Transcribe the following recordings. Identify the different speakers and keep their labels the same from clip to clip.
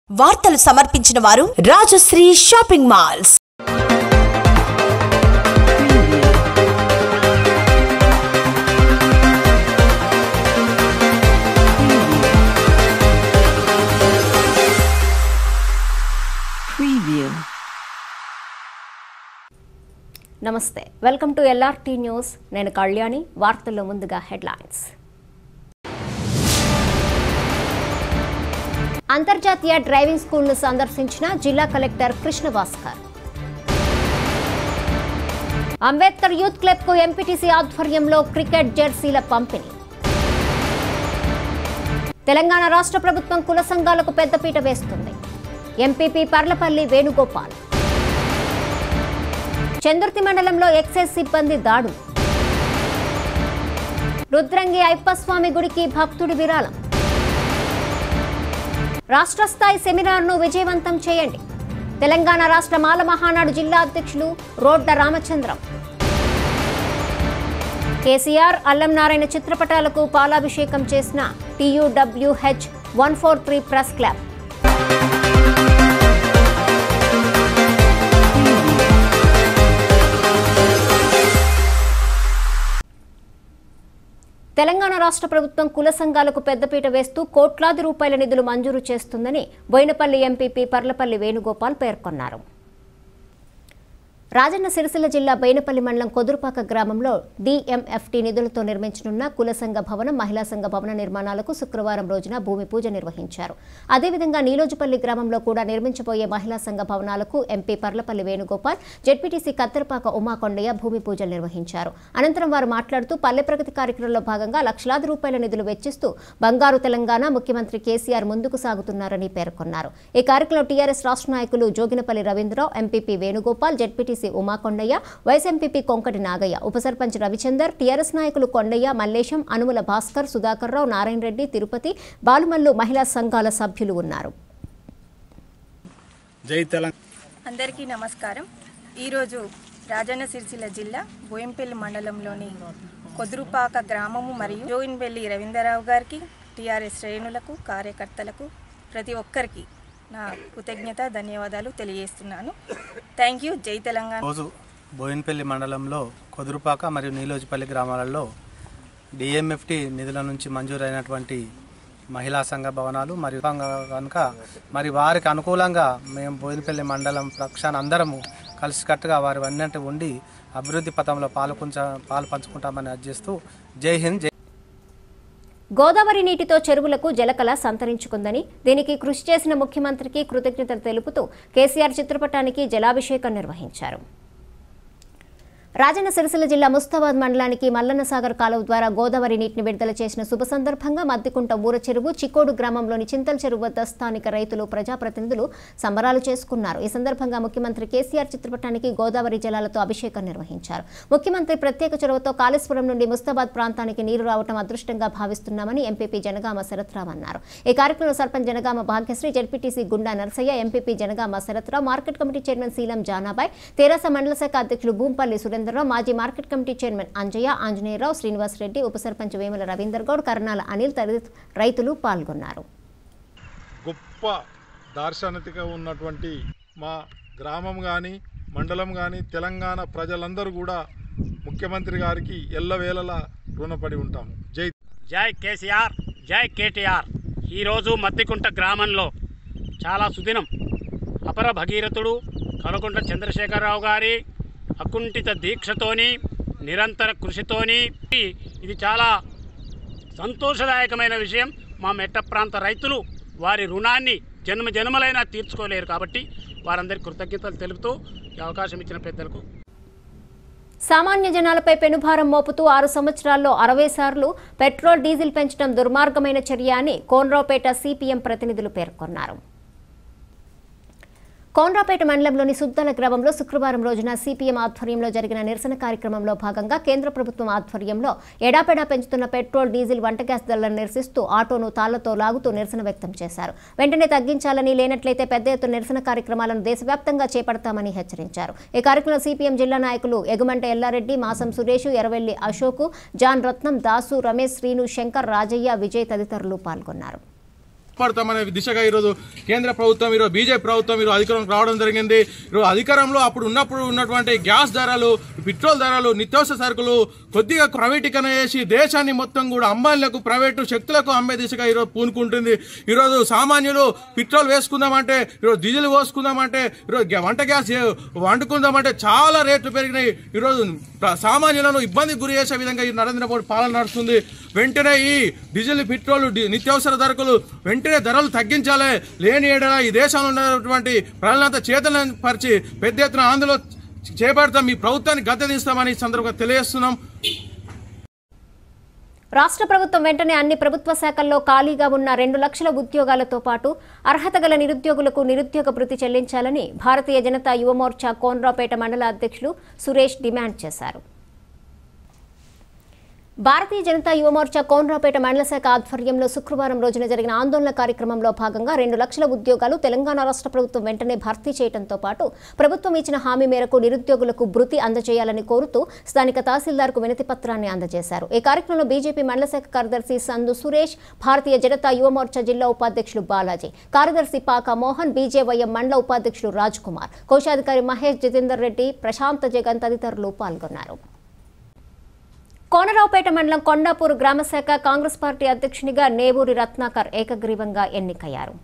Speaker 1: వార్తలు సమర్పించిన వారు రాజశ్రీ షాపింగ్ మాల్స్
Speaker 2: Preview.
Speaker 3: నమస్తే వెల్కమ్ టు ఎల్ఆర్టీ న్యూస్ నేను కళ్యాణి వార్తల్లో ముందుగా హెడ్లైన్స్ అంతర్జాతీయ డ్రైవింగ్ స్కూల్ను సందర్శించిన జిల్లా కలెక్టర్ కృష్ణ భాస్కర్ అంబేద్కర్ యూత్ క్లబ్కు ఎంపీటీసీ ఆధ్వర్యంలో క్రికెట్ జెర్సీల పంపిణీ తెలంగాణ రాష్ట్ర ప్రభుత్వం కుల సంఘాలకు పెద్దపీట వేస్తుంది ఎంపీపీ పర్లపల్లి వేణుగోపాల్ చందుర్తి మండలంలో ఎక్సైజ్ సిబ్బంది దాడులు రుద్రంగి అయ్యప్పస్వామి గుడికి భక్తుడి విరాళం రాష్ట్ర స్థాయి సెమినార్ను విజయవంతం చేయండి తెలంగాణ రాష్ట్ర మాల మహానాడు జిల్లా అధ్యక్షులు రోడ్ల రామచంద్రం కేసీఆర్ అల్లం నారాయణ చిత్రపటాలకు పాలాభిషేకం చేసిన TUWH one four three press club Telangana రాష్ట్ర ప్రభుత్వం కుల సంఘాలకు పెద్దపీట వేస్తూ కోట్లాది రూపాయల నిధులు మంజూరు చేస్తుందని బోయినపల్లి ఎంపీపీ పర్లపల్లి వేణుగోపాల్ పేర్కొన్నారు రాజన్న సిరిసిల్ల జిల్లా బైనపల్లి మండలం కొదురుపాక గ్రామంలో డిఎంఎఫ్టీ నిధులతో నిర్మించనున్న కుల సంఘ భవనం మహిళా సంఘ భవన నిర్మాణాలకు శుక్రవారం రోజున భూమి పూజ నిర్వహించారు అదేవిధంగా నీలోజుపల్లి గ్రామంలో కూడా నిర్మించబోయే మహిళా సంఘ భవనాలకు ఎంపీ పర్లపల్లి వేణుగోపాల్ జెడ్పీటీసీ కత్తెరపాక ఉమాకొండయ్య భూమి పూజలు నిర్వహించారు అనంతరం వారు మాట్లాడుతూ పల్లె ప్రగతి కార్యక్రమంలో భాగంగా లక్షలాది రూపాయల నిధులు వెచ్చిస్తూ బంగారు తెలంగాణ ముఖ్యమంత్రి కేసీఆర్ ముందుకు సాగుతున్నారని పేర్కొన్నారు ఈ కార్యక్రమంలో టీఆర్ఎస్ రాష్ట్ర నాయకులు Joginapalli Ravindra Rao MPP Venugopal ZPTC Umakondaiah vice MPP Konkati Nagaiah ఉప సర్పంచ్ రవిచందర్ టీఆర్ఎస్ నాయకులు కొండయ్య మల్లేశం అనుముల భాస్కర్ సుధాకర్ రావు నారాయణ రెడ్డి తిరుపతి బాలుమల్లు మహిళా సంఘాల సభ్యులు ఉన్నారు
Speaker 4: జై తెలంగాణ
Speaker 5: అందరికీ నమస్కారం ఈరోజు రాజన్న సిరిసిల్ల జిల్లా బోయంపల్లి మండలంలోని కొదురుపాక గ్రామము మరియు జోయిన్పల్లి రవీంద్రరావు గారికి టీఆర్ఎస్ శ్రేణులకు కార్యకర్తలకు ప్రతి ఒక్కరికి నా కృతజ్ఞత ధన్యవాదాలు తెలియజేస్తున్నాను థ్యాంక్ యూ జై తెలంగాణ
Speaker 4: రోజు బోయిన్పల్లి మండలంలో కొదురుపాక మరియు నీలోజిపల్లి గ్రామాలలో డిఎంఎఫ్టి నిధుల నుంచి మంజూరైనటువంటి మహిళా సంఘ భవనాలు మరియు కనుక మరి వారికి అనుకూలంగా మేము బోయినపల్లి మండలం పక్షాన అందరము కలిసికట్టుగా వారి అన్నింటి ఉండి అభివృద్ధి పథంలో పాల్పంచ పాలు పంచుకుంటామని అర్జిస్తూ జై హింద్ జై
Speaker 3: గోదావరి నీటితో చెరువులకు జలకళ సంతరించుకుందని దీనికి కృషి చేసిన ముఖ్యమంత్రికి కృతజ్ఞతలు తెలుపుతూ కేసీఆర్ చిత్రపటానికి జలాభిషేకం నిర్వహించారు రాజన్న సిరిసిల్ల జిల్లా ముస్తాబాద్ మండలానికి మల్లన్న సాగర్ కాలువ ద్వారా గోదావరి నీటిని విడుదల చేసిన శుభ సందర్భంగా మద్దికుంట ఊర చెరువు చికోడు గ్రామంలోని చింతల చెరువు వద్ద స్థానిక రైతులు ప్రజాప్రతినిధులు సంబరాలు చేసుకున్నారు ఈ సందర్భంగా ముఖ్యమంత్రి కేసీఆర్ చిత్రపటానికి గోదావరి జలాలతో అభిషేకం నిర్వహించారు ముఖ్యమంత్రి ప్రత్యేక చొరవతో కాళేశ్వరం నుండి ముస్తాబాద్ ప్రాంతానికి నీరు రావటం అదృష్టంగా భావిస్తున్నామని ఎంపీపీ జనగామ శరత్రావు అన్నారు ఈ కార్యక్రమంలో sarpanch Janagama Bhagyasri ZPTC Gunda Narasaiah MPP Janagama Sharath Rao market committee chairman Seelam Janabai తెరాస మండల శాఖ అధ్యక్షులు భూంపల్లి సురేంద్రరావు మాజీ market committee chairman Anjaiah Anjaneya Rao Srinivas Reddy ఉప సర్పంచ్ వేముల రవీందర్ గౌడ్ కర్నాల అనిల్ తదితర రైతులు పాల్గొన్నారు
Speaker 6: గొప్ప దార్శనికత ఉన్నటువంటి మా గ్రామం కానీ మండలం కానీ తెలంగాణ ప్రజలందరూ కూడా ముఖ్యమంత్రి గారికి ఎల్లవేళలా రుణపడి ఉంటాము జై
Speaker 7: జై కేసీఆర్ జై కేటీఆర్ ఈరోజు మద్దికుంట గ్రామంలో చాలా సుదినం అపర భగీరథుడు కనుకుంట చంద్రశేఖరరావు గారి అకుంఠిత దీక్షతోని నిరంతర కృషితోని ఇది చాలా సంతోషదాయకమైన విషయం మా మెట్ట ప్రాంత రైతులు వారి రుణాన్ని జన్మ జన్మలైనా తీర్చుకోలేరు కాబట్టి వారందరికీ కృతజ్ఞతలు తెలుపుతూ ఈ అవకాశం ఇచ్చిన పెద్దలకు
Speaker 3: సామాన్య జనాలపై పెనుభారం మోపుతూ ఆరు సంవత్సరాల్లో అరవై సార్లు పెట్రోల్ డీజిల్ పెంచడం దుర్మార్గమైన చర్య అని కోనరావుపేట సిపిఎం ప్రతినిధులు పేర్కొన్నారు కోనరాపేట మండలంలోని సుద్దల గ్రామంలో శుక్రవారం రోజున సిపిఎం ఆధ్వర్యంలో జరిగిన నిరసన కార్యక్రమంలో భాగంగా కేంద్ర ప్రభుత్వం ఆధ్వర్యంలో ఎడాపెడా పెంచుతున్న పెట్రోల్ డీజిల్ వంట గ్యాస్ ధరలను నిరసిస్తూ ఆటోను తాళ్లతో లాగుతూ నిరసన వ్యక్తం చేశారు వెంటనే తగ్గించాలని లేనట్లయితే పెద్ద ఎత్తున నిరసన కార్యక్రమాలను దేశవ్యాప్తంగా చేపడతామని హెచ్చరించారు ఈ కార్యక్రమంలో సిపిఎం జిల్లా నాయకులు ఎగుమంట ఎల్లారెడ్డి మాసం సురేష్ ఎర్రవెల్లి అశోక్ జాన్ రత్నం దాసు రమేష్ శ్రీను శంకర్ రాజయ్య విజయ్ తదితరులు పాల్గొన్నారు
Speaker 8: పడతామనే దిశగా ఈరోజు కేంద్ర ప్రభుత్వం ఈరోజు బీజేపీ ప్రభుత్వం ఈరోజు అధికారంలోకి రావడం జరిగింది ఈరోజు అధికారంలో అప్పుడు ఉన్నప్పుడు ఉన్నటువంటి గ్యాస్ ధరలు పెట్రోల్ ధరలు నిత్యావసర సరుకులు కొద్దిగా ప్రైవేటీకరణ చేసి దేశాన్ని మొత్తం కూడా అంబానీలకు ప్రైవేటు శక్తులకు అమ్మే దిశగా ఈరోజు పూనుకుంటుంది ఈరోజు సామాన్యులు పెట్రోల్ వేసుకుందామంటే ఈరోజు డీజిల్ పోసుకుందామంటే ఈరోజు గ్యా- వంట గ్యాస్ ఏ- వండుకుందామంటే చాలా రేట్లు పెరిగినాయి ఈరోజు ప్ర- సామాన్యులను ఇబ్బందికి గురి చేసే విధంగా ఈ నరేంద్ర మోడీ పాలన నడుస్తుంది వెంటనే ఈ డీజిల్ పెట్రోల్ డి- నిత్యావసర ధరకులు వెంటనే ధరలు తగ్గించాలి లేని ఏడల ఈ దేశంలో ఉన్నటువంటి ప్రజలంతా చేతలను పరిచి పెద్ద ఎత్తున ఆందోళన చేపడతాం ఈ ప్రభుత్వాన్ని గద్దెదిస్తామని ఈ సందర్భంగా తెలియజేస్తున్నాం
Speaker 3: రాష్ట్ర ప్రభుత్వం వెంటనే అన్ని ప్రభుత్వ శాఖల్లో ఖాళీగా ఉన్న రెండు లక్షల ఉద్యోగాలతో పాటు అర్హత గల నిరుద్యోగులకు నిరుద్యోగ భృతి చెల్లించాలని భారతీయ జనతా యువమోర్చా కోన్రాపేట మండల అధ్యక్షులు సురేష్ డిమాండ్ చేశారు భారతీయ జనతా యువమోర్చా కోన్రాపేట మండల శాఖ ఆధ్వర్యంలో శుక్రవారం రోజున జరిగిన ఆందోళన కార్యక్రమంలో భాగంగా రెండు లక్షల ఉద్యోగాలు తెలంగాణ రాష్ట్ర ప్రభుత్వం వెంటనే భర్తీ చేయడంతో పాటు ప్రభుత్వం ఇచ్చిన హామీ మేరకు నిరుద్యోగులకు భృతి అందజేయాలని కోరుతూ స్థానిక తహసీల్దార్కు వినతి పత్రాన్ని అందజేశారు ఈ కార్యక్రమంలో బీజేపీ మండల శాఖ కార్యదర్శి సందు సురేష్ భారతీయ జనతా యువమోర్చా జిల్లా ఉపాధ్యక్షులు బాలాజీ కార్యదర్శి పాక మోహన్ బీజేవైఎం మండల ఉపాధ్యక్షులు రాజ్ కుమార్ కోశాధికారి మహేష్ జితేందర్ రెడ్డి ప్రశాంత్ జగన్ తదితరులు పాల్గొన్నారు కోనరావుపేట మండలం కొండాపూర్ గ్రామశాఖ కాంగ్రెస్ పార్టీ అధ్యక్షునిగా నేవూరి రత్నాకర్ ఏకగ్రీవంగా ఎన్నికయ్యారు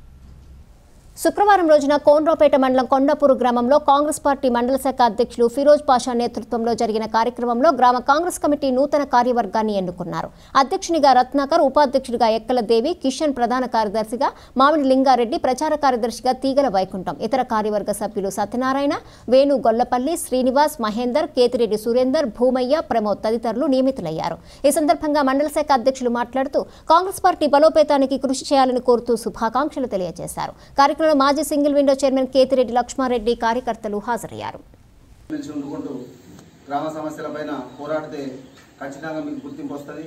Speaker 3: శుక్రవారం రోజున కోన్రాపేట మండలం కొండాపూర్ గ్రామంలో కాంగ్రెస్ పార్టీ మండల శాఖ అధ్యక్షులు ఫిరోజ్ పాషా నేతృత్వంలో జరిగిన కార్యక్రమంలో గ్రామ కాంగ్రెస్ కమిటీ నూతన కార్యవర్గాన్ని ఎన్నుకున్నారు అధ్యక్షునిగా రత్నాకర్ ఉపాధ్యక్షుడిగా ఎక్కల దేవి కిషన్ ప్రధాన కార్యదర్శిగా మామిడి లింగారెడ్డి ప్రచార కార్యదర్శిగా తీగల వైకుంఠం ఇతర కార్యవర్గ సభ్యులు సత్యనారాయణ వేణు గొల్లపల్లి శ్రీనివాస్ మహేందర్ కేతిరెడ్డి సురేందర్ భూమయ్య ప్రమోద్ తదితరులు నియమితులయ్యారు ఈ సందర్భంగా మండల శాఖ అధ్యక్షులు మాట్లాడుతూ కాంగ్రెస్ పార్టీ బలోపేతానికి కృషి చేయాలని కోరుతూ శుభాకాంక్షలు తెలియజేశారు కార్యక్రమంలో మాజీ single window chairman Kethireddy Lakshma Reddy కార్యకర్తలు హాజరయ్యారు
Speaker 9: నుంచి ఉండుకుంటూ గ్రామ సమస్యలపైన పోరాడితే ఖచ్చితంగా మీకు గుర్తింపు వస్తుంది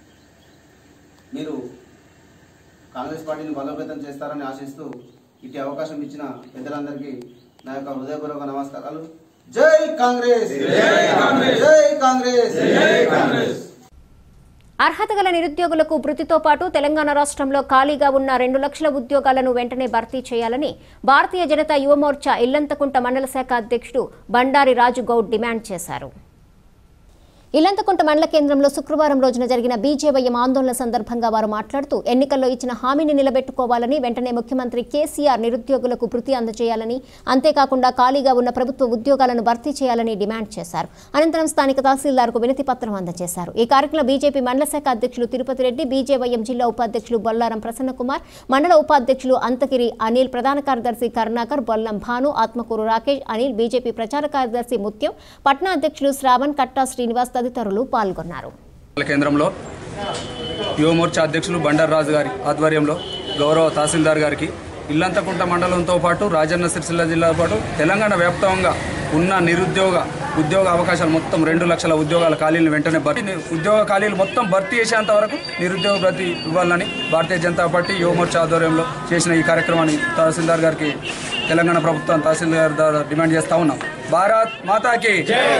Speaker 9: మీరు కాంగ్రెస్ పార్టీని బలోపేతం చేస్తారని ఆశిస్తూ ఇటు అవకాశం ఇచ్చిన పెద్దలందరికీ నా యొక్క హృదయపూర్వక నమస్కారాలు జై కాంగ్రెస్ జై కాంగ్రెస్ జై కాంగ్రెస్
Speaker 3: అర్హత గల నిరుద్యోగులకు భృతితో పాటు తెలంగాణ రాష్ట్రంలో ఖాళీగా ఉన్న రెండు లక్షల ఉద్యోగాలను వెంటనే భర్తీ చేయాలని భారతీయ జనతా యువమోర్చా ఇల్లంతకుంట మండల శాఖ అధ్యక్షుడు బండారి రాజు గౌడ్ డిమాండ్ చేశారు ఇల్లంతకుంట మండల కేంద్రంలో శుక్రవారం రోజున జరిగిన బీజేవైఎం ఆందోళన సందర్భంగా వారు మాట్లాడుతూ ఎన్నికల్లో ఇచ్చిన హామీని నిలబెట్టుకోవాలని వెంటనే ముఖ్యమంత్రి కేసీఆర్ నిరుద్యోగులకు భృతి అందజేయాలని అంతేకాకుండా ఖాళీగా ఉన్న ప్రభుత్వ ఉద్యోగాలను భర్తీ చేయాలని డిమాండ్ చేశారు అనంతరం స్థానిక తహసీల్దార్కు వినతి పత్రం అందజేశారు ఈ కార్యక్రమంలో బీజేపీ మండల శాఖ అధ్యక్షులు తిరుపతి రెడ్డి బీజేవైఎం జిల్లా ఉపాధ్యక్షులు బొల్లారం ప్రసన్నకుమార్ మండల ఉపాధ్యక్షులు అంతగిరి అనిల్ ప్రధాన కార్యదర్శి కరుణాకర్ బొల్లం భాను ఆత్మకూరు రాకేష్ అనిల్ బీజేపీ ప్రచార కార్యదర్శి ముత్యం పట్నా అధ్యక్షులు శ్రావణ్ కట్టా శ్రీనివాస్ తదితరులు పాల్గొన్నారు
Speaker 10: మండల కేంద్రంలో యువమోర్చా అధ్యక్షులు బండారాజు గారి ఆధ్వర్యంలో గౌరవ తహసీల్దార్ గారికి ఇల్లంతకుంట మండలంతో పాటు రాజన్న సిరిసిల్ల జిల్లాతో పాటు తెలంగాణ వ్యాప్తంగా ఉన్న నిరుద్యోగ ఉద్యోగ అవకాశాలు మొత్తం రెండు లక్షల ఉద్యోగాల ఖాళీలు వెంటనే భర్తీ ఉద్యోగ ఖాళీలు మొత్తం భర్తీ చేసేంత వరకు నిరుద్యోగ భర్తీ ఇవ్వాలని భారతీయ జనతా పార్టీ యువమోర్చా ఆధ్వర్యంలో చేసిన ఈ కార్యక్రమాన్ని తహసీల్దార్ గారికి తెలంగాణ ప్రభుత్వం తహసీల్దార్ ద్వారా డిమాండ్ చేస్తా ఉన్నాం భారత్ మాతాకి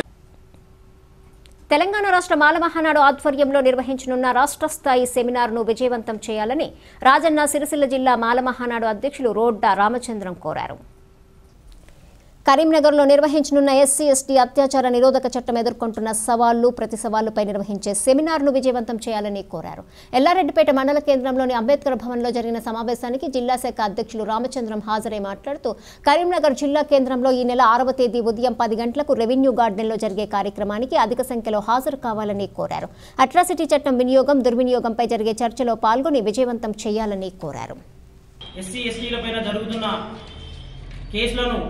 Speaker 3: తెలంగాణ రాష్ట్ర మాల మహానాడు ఆధ్వర్యంలో నిర్వహించనున్న రాష్ట్ర స్థాయి సెమినార్ను విజయవంతం చేయాలని రాజన్న సిరిసిల్ల జిల్లా మాల మహానాడు అధ్యక్షులు రోడ్డా రామచంద్రం కోరారు కరీంనగర్లో నిర్వహించనున్న ఎస్సీ ఎస్టీ అత్యాచార నిరోధక చట్టం ఎదుర్కొంటున్న సవాళ్లు ప్రతి సవాళ్లపై నిర్వహించే సెమినార్ను విజయవంతం చేయాలని కోరారు ఎల్లారెడ్డిపేట మండల కేంద్రంలోని అంబేద్కర్ భవన్లో జరిగిన సమావేశానికి జిల్లా శాఖ అధ్యక్షులు రామచంద్రం హాజరై మాట్లాడుతూ కరీంనగర్ జిల్లా కేంద్రంలో ఈ నెల ఆరవ తేదీ ఉదయం పది గంటలకు రెవెన్యూ గార్డెన్లో జరిగే కార్యక్రమానికి అధిక సంఖ్యలో హాజరు కావాలని కోరారు అట్రాసిటీ చట్టం వినియోగం దుర్వినియోగంపై జరిగే చర్చలో పాల్గొని విజయవంతం చేయాలని కోరారు
Speaker 11: ఎస్సీ ఎస్టీల పైన జరుగుతున్న కేసులను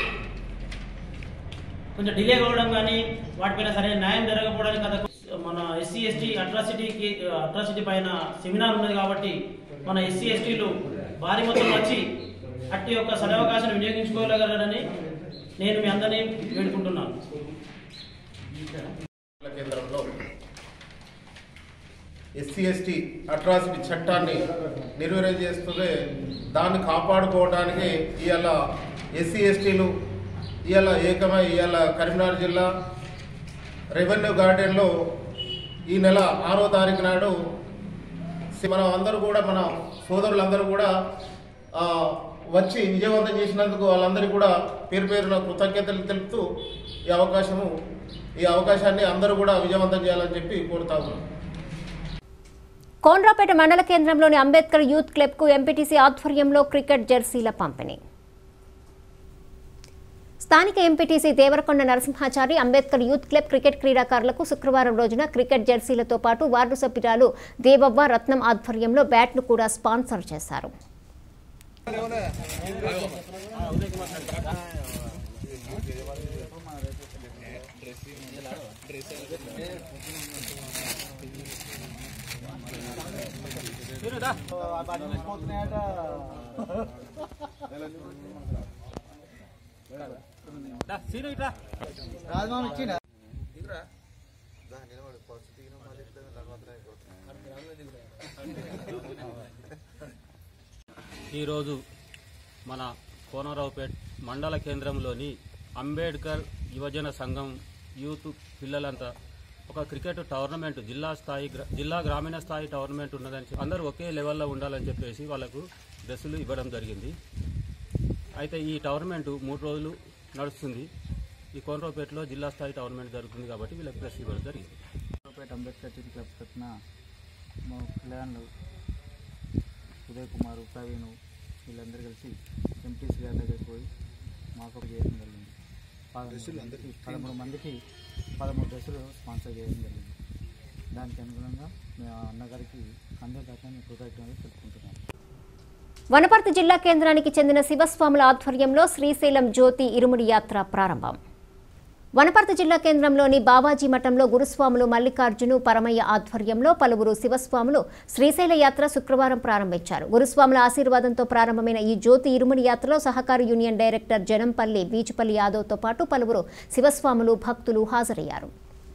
Speaker 11: కొంచెం డిలే కావడం కానీ వాటిపైన సరైన న్యాయం జరగకపోవడానికి కదా మన ఎస్సీ ఎస్టీ అట్రాసిటీ అట్రాసిటీ పైన సెమినార్ ఉన్నది కాబట్టి మన ఎస్సీ ఎస్టీలు భారీ మొత్తం వచ్చి అట్టి యొక్క సదవకాశాన్ని వినియోగించుకోగలరని నేను మీ అందరినీ వేడుకుంటున్నాను
Speaker 12: కేంద్రంలో ఎస్సీ ఎస్టీ అట్రాసిటీ చట్టాన్ని నిర్వీర్యం చేస్తుంటే దాన్ని కాపాడుకోవడానికి ఇవాళ ఎస్సీ ఎస్టీలు ఇవాళ ఏకమై ఇవాళ కరీంనగర్ జిల్లా రెవెన్యూ గార్డెన్లో ఈ నెల ఆరో తారీఖు నాడు సి- మనం అందరూ కూడా మన సోదరులందరూ కూడా ఆ, వచ్చి విజయవంతం చేసినందుకు వాళ్ళందరికీ కూడా పేరు పేరున కృతజ్ఞతలు తెలుపుతూ ఈ అవకాశము ఈ అవకాశాన్ని అందరూ కూడా విజయవంతం చేయాలని చెప్పి కోరుతా ఉన్నాను
Speaker 3: కోన్రాపేట మండల కేంద్రంలోని అంబేద్కర్ యూత్ క్లబ్ కు ఎంపీటీసీ ఆధ్వర్యంలో క్రికెట్ జెర్సీల పంపిణీ స్థానిక MPTC Devarakonda Narasimhachari Ambedkar youth club cricket క్రీడాకారులకు శుక్రవారం రోజున క్రికెట్ జెర్సీలతో పాటు వార్డు సభ్యురాలు దేవవ్వ రత్నం ఆధ్వర్యంలో బ్యాట్లు కూడా స్పాన్సర్ చేశారు
Speaker 13: ఈరోజు మన కోనరావుపేట్ మండల కేంద్రంలోని అంబేద్కర్ యువజన సంఘం యూత్ పిల్లలంతా ఒక క్రికెట్ టోర్నమెంట్ జిల్లా స్థాయి గ్ర- జిల్లా గ్రామీణ స్థాయి టోర్నమెంట్ ఉన్నదని చెప్పి అందరూ ఒకే లెవెల్లో ఉండాలని చెప్పేసి వాళ్ళకు డ్రెస్సులు ఇవ్వడం జరిగింది అయితే ఈ టోర్నమెంట్ మూడు రోజులు నడుస్తుంది ఈ కోనరావుపేటలో జిల్లా స్థాయి టోర్నమెంట్ జరుగుతుంది కాబట్టి వీళ్ళకి డ్రెస్ ఇవ్వడం జరిగింది
Speaker 14: కోనరావుపేట అంబేద్కర్ యూత్ క్లబ్ తరఫున మా పిల్లలు ఉదయ్ కుమార్ ప్రవీణ్ వీళ్ళందరూ కలిసి ఎంపీసీ గారి దగ్గరికి పోయి మాకు చేయడం జరిగింది పదమూడు మందికి పదమూడు మందికి పదమూడు డ్రెస్సులు స్పాన్సర్ చేయడం జరిగింది దానికి అనుగుణంగా మేము ఆ అన్నగారికి అందరి దాకా కృతజ్ఞతలు తెలుపుకుంటున్నాం
Speaker 3: వనపర్తి జిల్లా కేంద్రానికి చెందిన శివస్వాముల ఆధ్వర్యంలో శ్రీశైలం జ్యోతి ఇరుముడి యాత్ర ప్రారంభం వనపర్తి జిల్లా కేంద్రంలోని బావాజీ మఠంలో గురుస్వాములు మల్లికార్జును పరమయ్య ఆధ్వర్యంలో పలువురు శివస్వాములు శ్రీశైల యాత్ర శుక్రవారం ప్రారంభించారు గురుస్వాముల ఆశీర్వాదంతో ప్రారంభమైన ఈ జ్యోతి ఇరుముడి యాత్రలో సహకార యూనియన్ డైరెక్టర్ జనంపల్లి బీచుపల్లి యాదవ్తో పాటు పలువురు శివస్వాములు భక్తులు హాజరయ్యారు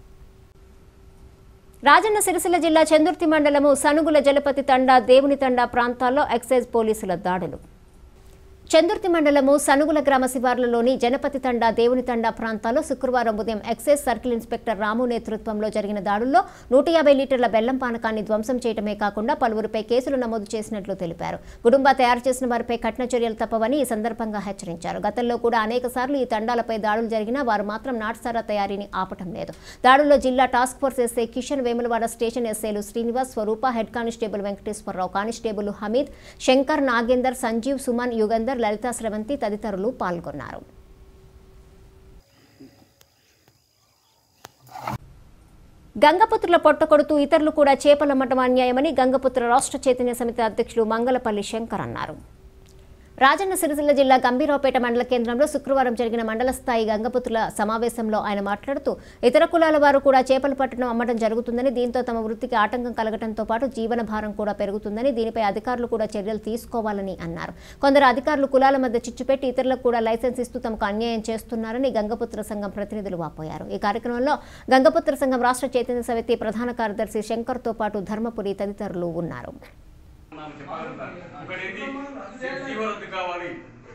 Speaker 3: రాజన్న సిరిసిల్ల జిల్లా చందుర్తి మండలము సనుగుల జలపతి తండా దేవుని తండా ప్రాంతాల్లో ఎక్సైజ్ పోలీసుల దాడులు చందుర్తి మండలము సనుగుల గ్రామ శివార్లలోని జనపతి తండా దేవుని తండా ప్రాంతాల్లో శుక్రవారం ఉదయం ఎక్సైజ్ సర్కిల్ ఇన్స్పెక్టర్ రాము నేతృత్వంలో జరిగిన దాడుల్లో నూట యాభై లీటర్ల బెల్లం పానకాన్ని ధ్వంసం చేయడమే కాకుండా పలువురిపై కేసులు నమోదు చేసినట్లు తెలిపారు గుడుంబా తయారు చేసిన వారిపై కఠిన చర్యలు తప్పవని ఈ సందర్భంగా హెచ్చరించారు గతంలో కూడా అనేక సార్లు ఈ తండాలపై దాడులు జరిగినా వారు మాత్రం నాటుసారా తయారీని ఆపటం లేదు దాడుల్లో జిల్లా task force SI Kishan Vemulawada station ఎస్ఐలు Srinivas Swaroopa head constable Venkateswara Rao constable Hameed Shankar Nagender Sanjeev Suman Yugandhar Lalitha Sravanthi తదితరులు పాల్గొన్నారు గంగపుత్రుల పొట్టకొడుతూ ఇతరులు కూడా చేపలమ్మటం అన్యాయమని గంగపుత్ర రాష్ట్ర చైతన్య సమితి అధ్యక్షులు మంగళపల్లి శంకర్ అన్నారు రాజన్న సిరిసిల్ల జిల్లా గంభీరావుపేట మండల కేంద్రంలో శుక్రవారం జరిగిన మండల స్థాయి గంగపుత్రుల సమావేశంలో ఆయన మాట్లాడుతూ ఇతర కులాల వారు కూడా చేపలు పట్టడం అమ్మడం జరుగుతుందని దీంతో తమ వృత్తికి ఆటంకం కలగడంతో పాటు జీవన భారం కూడా పెరుగుతుందని దీనిపై అధికారులు కూడా చర్యలు తీసుకోవాలని అన్నారు కొందరు అధికారులు కులాల మధ్య చిచ్చుపెట్టి ఇతరులకు కూడా లైసెన్స్ ఇస్తూ తమకు అన్యాయం చేస్తున్నారని గంగపుత్ర సంఘం ప్రతినిధులు వాపోయారు ఈ కార్యక్రమంలో గంగపుత్ర సంఘం రాష్ట్ర చైతన్య సమితి ప్రధాన కార్యదర్శి శంకర్తో పాటు ధర్మపురి తదితరులు ఉన్నారు
Speaker 15: ఒకటేంటి జీవనొద్దు కావాలి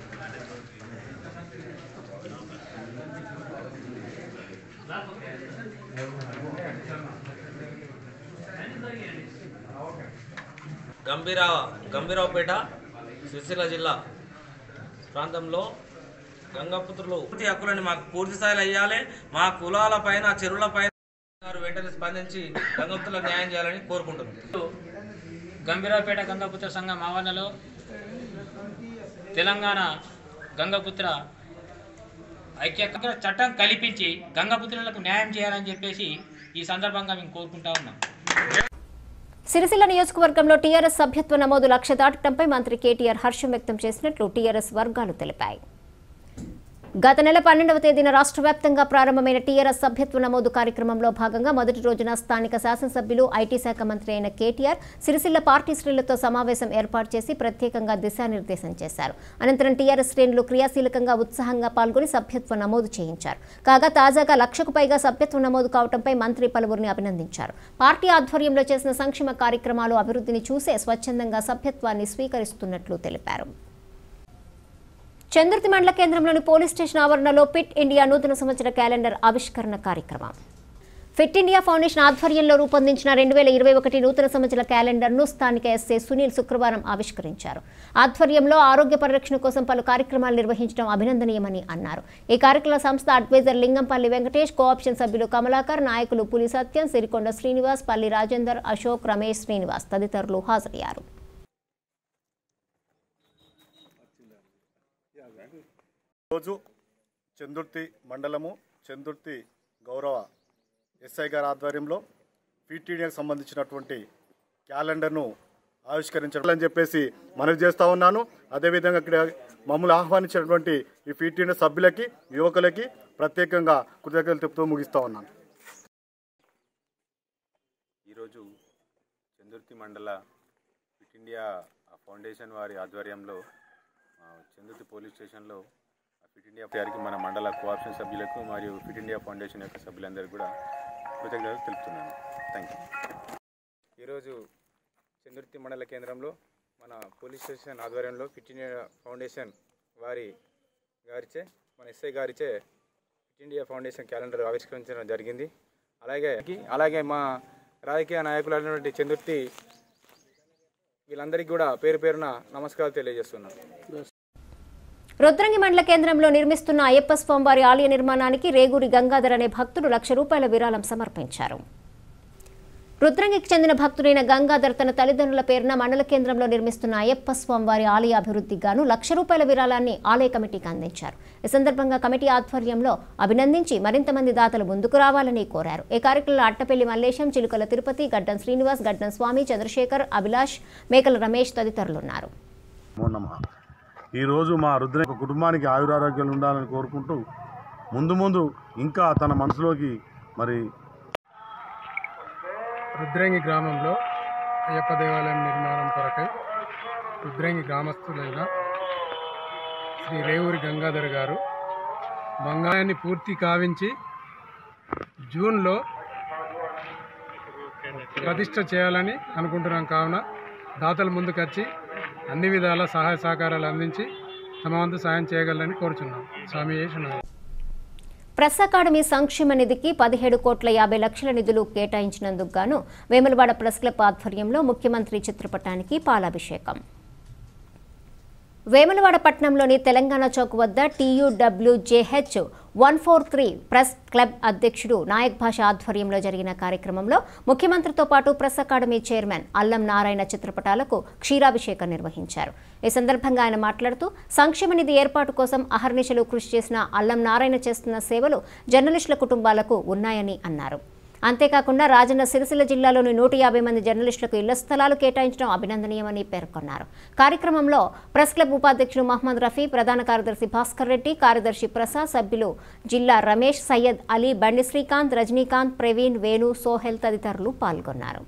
Speaker 16: గంభీర గంభీరావుపేట సిరిసిల్ల జిల్లా ప్రాంతంలో గంగపుత్రులు పూర్తి హక్కులని మాకు పూర్తి స్థాయిలో ఇవ్వాలి మా కులాల పైన చెరువుల పైన గారు వెంటనే స్పందించి గంగపుత్రులకు న్యాయం చేయాలని కోరుకుంటున్నాం
Speaker 17: గంభీరావుపేట గంగపుత్ర సంఘం ఆవరణలో తెలంగాణ గంగపుత్ర ఐక్య చట్టం కల్పించి గంగపుత్రులకు న్యాయం చేయాలని చెప్పేసి ఈ సందర్భంగా మేము కోరుకుంటా ఉన్నాం
Speaker 3: సిరిసిల్ల నియోజకవర్గంలో టీఆర్ఎస్ సభ్యత్వ నమోదు లక్ష దాటడంపై మంత్రి కేటీఆర్ హర్షం వ్యక్తం చేసినట్లు టీఆర్ఎస్ వర్గాలు తెలిపాయి గత నెల పన్నెండవ తేదీన రాష్ట్ర వ్యాప్తంగా ప్రారంభమైన టీఆర్ఎస్ సభ్యత్వ నమోదు కార్యక్రమంలో భాగంగా మొదటి రోజున స్థానిక శాసనసభ్యులు ఐటీ శాఖ మంత్రి అయిన కేటీఆర్ సిరిసిల్ల పార్టీ శ్రేణులతో సమావేశం ఏర్పాటు చేసి ప్రత్యేకంగా దిశానిర్దేశం చేశారు అనంతరం టీఆర్ఎస్ శ్రేణులు క్రియాశీలకంగా ఉత్సాహంగా పాల్గొని సభ్యత్వ నమోదు చేయించారు కాగా తాజాగా లక్షకు పైగా సభ్యత్వ నమోదు కావడంపై మంత్రి పలువురిని అభినందించారు పార్టీ ఆధ్వర్యంలో చేసిన సంక్షేమ కార్యక్రమాలు అభివృద్ధిని చూసే స్వచ్ఛందంగా సభ్యత్వాన్ని స్వీకరిస్తున్నట్లు తెలిపారు చంద్రుతి మండల కేంద్రంలోని పోలీస్ స్టేషన్ ఆవరణలో పిట్ ఇండియా నూతన సంవత్సర క్యాలెండర్ ఆవిష్కరణ కార్యక్రమం ఫిట్ ఇండియా ఫౌండేషన్ ఆధ్వర్యంలో రూపొందించిన రెండు వేల ఇరవై ఒకటి నూతన సంవత్సరాల క్యాలెండర్ను స్థానిక ఎస్ఏ సునీల్ శుక్రవారం ఆవిష్కరించారు ఆధ్వర్యంలో ఆరోగ్య పరిరక్షణ కోసం పలు కార్యక్రమాలు నిర్వహించడం అభినందనీయమని అన్నారు ఈ కార్యక్రమ సంస్థ అడ్వైజర్ లింగంపల్లి వెంకటేష్ కోఆప్షన్ సభ్యులు కమలాకర్ నాయకులు పులి సత్యం సిరికొండ శ్రీనివాస్ పల్లి రాజేందర్ అశోక్ రమేష్ శ్రీనివాస్ తదితరులు హాజరయ్యారు
Speaker 18: రోజు చందుర్తి మండలము చందుర్తి గౌరవ ఎస్ఐ గారి ఆధ్వర్యంలో పీటీడీకి సంబంధించినటువంటి క్యాలెండర్ను ఆవిష్కరించాలని చెప్పేసి మనవి చేస్తా ఉన్నాను అదేవిధంగా ఇక్కడ మమ్మల్ని ఆహ్వానించినటువంటి ఈ పీటీడీ సభ్యులకి యువకులకి ప్రత్యేకంగా కృతజ్ఞతలు చెప్తూ ముగిస్తా ఉన్నాను
Speaker 19: ఈరోజు చందుర్తి మండల ఫిట్ ఇండియా ఫౌండేషన్ వారి ఆధ్వర్యంలో ఆ, చందుర్తి పోలీస్ స్టేషన్లో ఫిట్ ఇండియా గారికి మన మండల కోఆప్షన్ సభ్యులకు మరియు ఫిట్ ఇండియా ఫౌండేషన్ యొక్క సభ్యులందరికీ కూడా కృతజ్ఞతలు తెలుపుతున్నాను థ్యాంక్ యూ
Speaker 20: ఈరోజు చందుర్తి మండల కేంద్రంలో మన పోలీస్ స్టేషన్ ఆధ్వర్యంలో ఫిట్ ఇండియా ఫౌండేషన్ వారి గారిచే మన ఎస్ఐ గారిచే ఫిట్ ఇండియా ఫౌండేషన్ క్యాలెండర్ ఆవిష్కరించడం జరిగింది అలాగే అలాగే మా రాజకీయ నాయకులైనటువంటి చందుర్తి వీళ్ళందరికీ కూడా పేరు పేరున నమస్కారాలు తెలియజేస్తున్నాను
Speaker 3: రుద్రంగి మండల కేంద్రంలో నిర్మిస్తున్న అయ్యప్ప స్వామివారి ఆలయ నిర్మాణానికి రేగూరి గంగాధర్ అనే భక్తుడు లక్ష రూపాయల విరాళం సమర్పించారు రుద్రంగికి చెందిన భక్తుడైన గంగాధర్ తన తల్లిదండ్రుల పేరున మండల కేంద్రంలో నిర్మిస్తున్న అయ్యప్ప స్వామివారి ఆలయ అభివృద్ధికి గాను లక్ష రూపాయల విరాళాన్ని ఆలయ కమిటీకి అందించారు ఈ సందర్భంగా కమిటీ ఆధ్వర్యంలో అభినందించి మరింత మంది దాతలు ముందుకు రావాలని కోరారు ఈ కార్యక్రమంలో అట్టపల్లి మల్లేశం చిలుకల తిరుపతి గడ్డం శ్రీనివాస్ గడ్డం స్వామి చంద్రశేఖర్ అభిలాష్ మేకల రమేష్ తదితరులున్నారు
Speaker 6: నమో నమః ఈరోజు మా రుద్ర యొక్క కుటుంబానికి ఆయురారోగ్యాలు ఉండాలని కోరుకుంటూ ముందు ముందు ఇంకా తన మనసులోకి మరి
Speaker 21: రుద్రంగి గ్రామంలో అయ్యప్ప దేవాలయం నిర్మాణం కొరకై రుద్రంగి గ్రామస్తులైన శ్రీ రేవూరి గంగాధర్ గారు బంగాయాన్ని పూర్తి కావించి జూన్లో ప్రతిష్ట చేయాలని అనుకుంటున్నాం కావున దాతలు ముందుకొచ్చి అన్ని విధాల సహాయ సహకారాలు అందించి తమ వంతు సాయం చేయగలరని కోరుచున్నాం స్వామి యేసునాథ్
Speaker 3: ప్రెస్ అకాడమీ సంక్షేమ నిధికి పదిహేడు కోట్ల యాభై లక్షల నిధులు కేటాయించినందుకు గాను వేములవాడ ప్రెస్ క్లబ్ ఆధ్వర్యంలో ముఖ్యమంత్రి చిత్రపటానికి పాలాభిషేకం వేములవాడ పట్టణంలోని తెలంగాణ చౌక్ వద్ద TUWJH one four three press club అధ్యక్షుడు నాయక్ భాష ఆధ్వర్యంలో జరిగిన కార్యక్రమంలో ముఖ్యమంత్రితో పాటు ప్రెస్ అకాడమీ చైర్మన్ అల్లం నారాయణ చిత్రపటాలకు క్షీరాభిషేకం నిర్వహించారు ఈ సందర్భంగా ఆయన మాట్లాడుతూ సంక్షేమ నిధి ఏర్పాటు కోసం అహర్నిశలు కృషి చేసిన అల్లం నారాయణ చేస్తున్న సేవలు జర్నలిస్టుల కుటుంబాలకు ఉన్నాయని అన్నారు అంతేకాకుండా రాజన్న సిరిసిల్ల జిల్లాలోని నూట యాభై మంది జర్నలిస్టులకు ఇళ్ల స్థలాలు కేటాయించడం అభినందనీయమని పేర్కొన్నారు కార్యక్రమంలో ప్రెస్ క్లబ్ ఉపాధ్యక్షుడు మహమ్మద్ రఫీ ప్రధాన కార్యదర్శి భాస్కర్ రెడ్డి కార్యదర్శి ప్రసాద్ సభ్యులు జిల్లా రమేష్ సయ్యద్ అలీ బండి శ్రీకాంత్ రజనీకాంత్ ప్రవీణ్ వేణు సోహెల్ తదితరులు పాల్గొన్నారు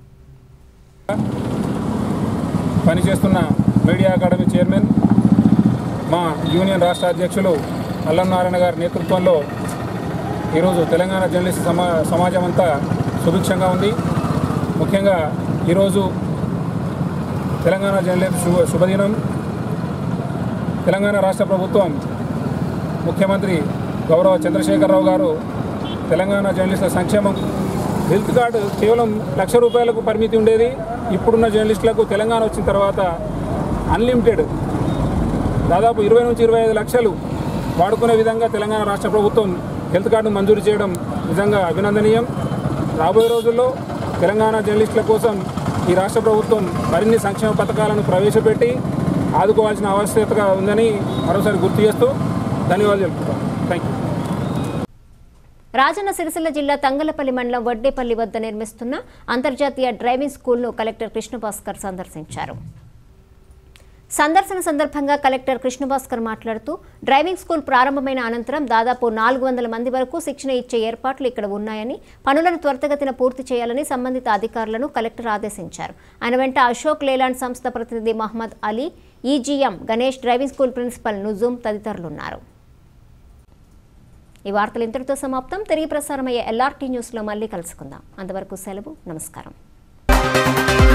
Speaker 22: పనిచేస్తున్న మీడియా అకాడమీ చైర్మన్ మా యూనియన్ రాష్ట్ర అధ్యక్షులు అల్లం నారాయణ గారి నేతృత్వంలో ఈరోజు తెలంగాణ జర్నలిస్ట్ సమా సమాజం అంతా సుభిక్షంగా ఉంది ముఖ్యంగా ఈరోజు తెలంగాణ జర్నలిస్ట్ శుభ శుభదినం తెలంగాణ రాష్ట్ర ప్రభుత్వం ముఖ్యమంత్రి గౌరవ చంద్రశేఖరరావు గారు తెలంగాణ జర్నలిస్టుల సంక్షేమం హెల్త్ కార్డు కేవలం లక్ష రూపాయలకు పరిమితి ఉండేది ఇప్పుడున్న జర్నలిస్టులకు తెలంగాణ వచ్చిన తర్వాత అన్లిమిటెడ్ దాదాపు ఇరవై నుంచి ఇరవై ఐదు లక్షలు వాడుకునే విధంగా తెలంగాణ రాష్ట్ర ప్రభుత్వం హెల్త్ కార్డును మంజూరు చేయడం నిజంగా అభినందనీయం రాబోయే రోజుల్లో తెలంగాణ జర్నలిస్టుల కోసం ఈ రాష్ట్ర ప్రభుత్వం మరిన్ని సంక్షేమ పథకాలను ప్రవేశపెట్టి ఆదుకోవాల్సిన ఆవశ్యకత ఉందని మరోసారి గుర్తు చేస్తూ ధన్యవాదాలు తెలుపుతాను థ్యాంక్ యూ
Speaker 3: రాజన్న సిరిసిల్ల జిల్లా తంగలపల్లి మండలం వడ్డేపల్లి వద్ద నిర్మిస్తున్న అంతర్జాతీయ డ్రైవింగ్ స్కూల్ను కలెక్టర్ కృష్ణభాస్కర్ సందర్శించారు సందర్శన సందర్భంగా కలెక్టర్ కృష్ణభాస్కర్ మాట్లాడుతూ డ్రైవింగ్ స్కూల్ ప్రారంభమైన అనంతరం దాదాపు నాలుగు వందల మంది వరకు శిక్షణ ఇచ్చే ఏర్పాట్లు ఇక్కడ ఉన్నాయని పనులను త్వరితగతిన పూర్తి చేయాలని సంబంధిత అధికారులను కలెక్టర్ ఆదేశించారు ఆయన వెంట అశోక్ లేలాండ్ సంస్థ ప్రతినిధి Mohammed Ali EGM Ganesh driving school principal Nujoom తదితరులున్నారు ఈ వార్తలు ఇంతటితో సమాప్తం తిరిగి ప్రసారమయ్యే ఎల్ఆర్టీ న్యూస్లో మళ్ళీ కలుసుకుందాం అంతవరకు సెలవు నమస్కారం